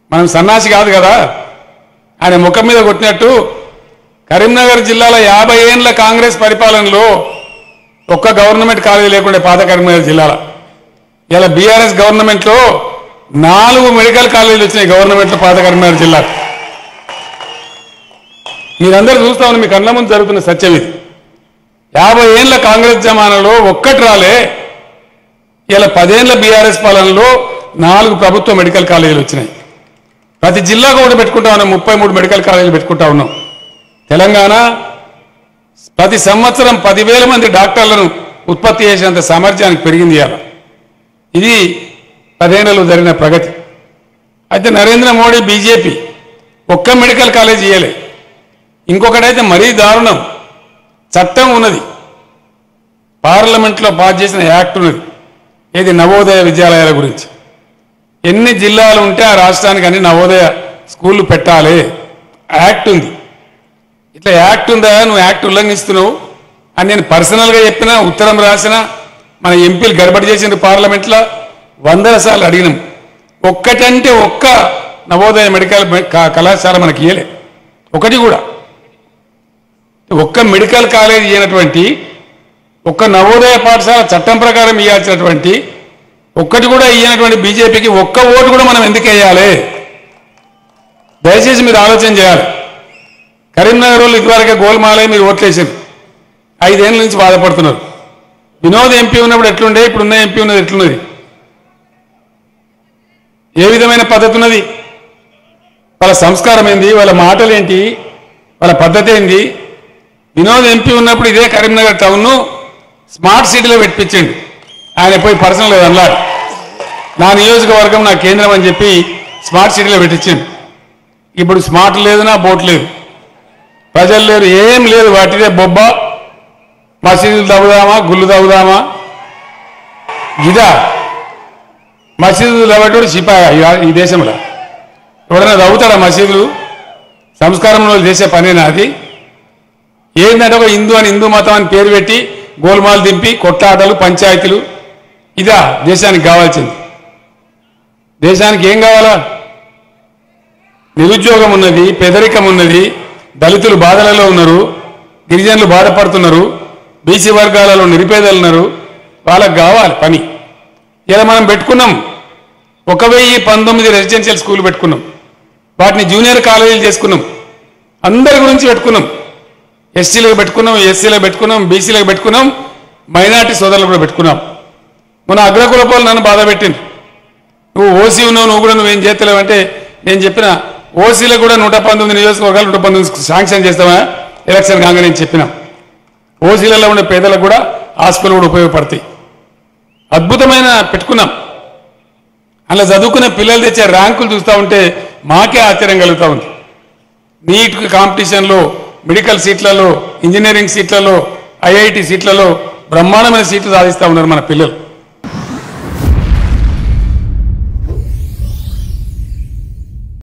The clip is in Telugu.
మనం సన్నాసి కాదు కదా ఆయన ముఖం మీద కొట్టినట్టు కరీంనగర్ జిల్లాలో యాభై ఏండ్ల కాంగ్రెస్ పరిపాలనలో ఒక్క గవర్నమెంట్ కాలేజీ లేకుండే పాత కరీంనగర్ జిల్లాలో ఇలా బీఆర్ఎస్ గవర్నమెంట్లో నాలుగు మెడికల్ కాలేజీలు వచ్చినాయి గవర్నమెంట్లో పాత కరీంనగర్ జిల్లాకు మీరందరూ చూస్తా ఉన్నారు మీ కళ్ళ ముందు జరుగుతున్న సత్యం ఇది యాభై ఏండ్ల కాంగ్రెస్ జమానాలో ఒక్కటి రాలే ఇలా పదేళ్ల బీఆర్ఎస్ పాలనలో నాలుగు ప్రభుత్వ మెడికల్ కాలేజీలు వచ్చినాయి ప్రతి జిల్లాకు ఒకటి పెట్టుకుంటా ఉన్నాం ముప్పై మూడు మెడికల్ కాలేజీలు పెట్టుకుంటా ఉన్నాం తెలంగాణ ప్రతి సంవత్సరం పదివేల మంది డాక్టర్లను ఉత్పత్తి చేసేంత సామర్థ్యానికి పెరిగింది ఇవాళ ఇది పదేళ్లలో జరిగిన ప్రగతి అయితే నరేంద్ర మోడీ బీజేపీ ఒక్క మెడికల్ కాలేజ్ ఇయ్యలే ఇంకొకటైతే మరీ దారుణం చట్టం ఉన్నది పార్లమెంట్లో పాస్ చేసిన యాక్ట్ ఉన్నది ఇది నవోదయ విద్యాలయాల గురించి ఎన్ని జిల్లాలు ఉంటే ఆ రాష్ట్రానికి అన్ని నవోదయ స్కూళ్ళు పెట్టాలి యాక్ట్ ఉంది ఇట్లా యాక్ట్ ఉందా నువ్వు యాక్ట్ ఉల్లంఘిస్తున్నావు అని నేను పర్సనల్గా చెప్పినా ఉత్తరం రాసిన మన ఎంపీలు గడబడి చేసిన పార్లమెంట్లో వందల సార్లు అడిగినాం ఒక్కటంటే ఒక్క నవోదయ మెడికల్ క- కళాశాల మనకి ఇయ్యలే ఒకటి కూడా ఒక్క మెడికల్ కాలేజ్ ఇయ్యనటువంటి ఒక్క నవోదయ పాఠశాల చట్టం ప్రకారం ఇవ్వాల్సినటువంటి ఒక్కటి కూడా ఇయ్యనటువంటి బీజేపీకి ఒక్క ఓటు కూడా మనం ఎందుకు వేయాలి దయచేసి మీరు ఆలోచన చేయాలి కరీంనగర్ వాళ్ళు ఇదివరకే గోల్మాలే మీరు ఓట్లేసారు ఐదేళ్ళ నుంచి బాధపడుతున్నారు వినోద్ ఎంపీ ఉన్నప్పుడు ఎట్లుండే ఇప్పుడు ఉన్న ఎంపీ ఉన్నది ఎట్లున్నది ఏ విధమైన పద్ధతి ఉన్నది వాళ్ళ సంస్కారం ఏంది వాళ్ళ మాటలు ఏంటి వాళ్ళ పద్ధతి ఏంది వినోద్ ఎంపీ ఉన్నప్పుడు ఇదే కరీంనగర్ టౌన్ను స్మార్ట్ సిటీలో పెట్టించండి ఆయన పోయి పర్సనల్ అన్నాడు నా నియోజకవర్గం నా కేంద్రం అని చెప్పి స్మార్ట్ సిటీలో పెట్టించండి ఇప్పుడు స్మార్ట్ లేదు నా బోట్ లేదు ప్రజలు లేరు ఏం లేదు వాటిదే బొబ్బ మసీదులు తవ్వుదామా గుళ్ళు తవ్వుదామా ఇదా మసీదులు తవ్వేటోడు సిపాయి ఈ- ఈ దేశంలో ఎవడైనా తవ్వుతాడా మసీదులు సంస్కారంలో చేసే పనేనా అది ఏంటంటే ఒక హిందూ అని హిందూ మతం అని పేరు పెట్టి గోల్మాలు దింపి కొట్లాటలు పంచాయతీలు ఇదా దేశానికి కావాల్సింది దేశానికి ఏం కావాలా నిరుద్యోగం ఉన్నది పేదరికం ఉన్నది దళితులు బాధలలో ఉన్నారు గిరిజనులు బాధపడుతున్నారు బీసీ వర్గాలలో నిరుపేదలు ఉన్నారు వాళ్ళకి కావాలి పని ఇలా మనం పెట్టుకున్నాం ఒక వెయ్యి పంతొమ్మిది రెసిడెన్షియల్ స్కూల్ పెట్టుకున్నాం వాటిని జూనియర్ కాలేజీలు చేసుకున్నాం అందరి గురించి పెట్టుకున్నాం ఎస్సీలకు పెట్టుకున్నాం ఎస్సీలకు పెట్టుకున్నాం బీసీలకు పెట్టుకున్నాం మైనార్టీ సోదరులు కూడా పెట్టుకున్నాం మన అగ్రకులపోలు నన్ను బాధ పెట్టింది నువ్వు ఓసీ ఉన్నావు నువ్వు కూడా నువ్వేం చేస్తలేవు అంటే నేను చెప్పిన ఓసీలో కూడా నూట పంతొమ్మిది నియోజకవర్గాలు నూట పంతొమ్మిది శాంక్షన్ చేస్తామా ఎలక్షన్ కాగా నేను చెప్పిన ఓసీలలో ఉండే పేదలకు కూడా హాస్పిటల్ కూడా ఉపయోగపడతాయి అద్భుతమైన పెట్టుకున్నాం అలా చదువుకునే పిల్లలు తెచ్చే ర్యాంకులు చూస్తూ ఉంటే మాకే ఆశ్చర్యం కలుగుతూ ఉంది నీట్ కాంపిటీషన్లో మెడికల్ సీట్లలో ఇంజనీరింగ్ సీట్లలో ఐఐటి సీట్లలో బ్రహ్మాండమైన సీట్లు సాధిస్తూ ఉన్నారు మన పిల్లలు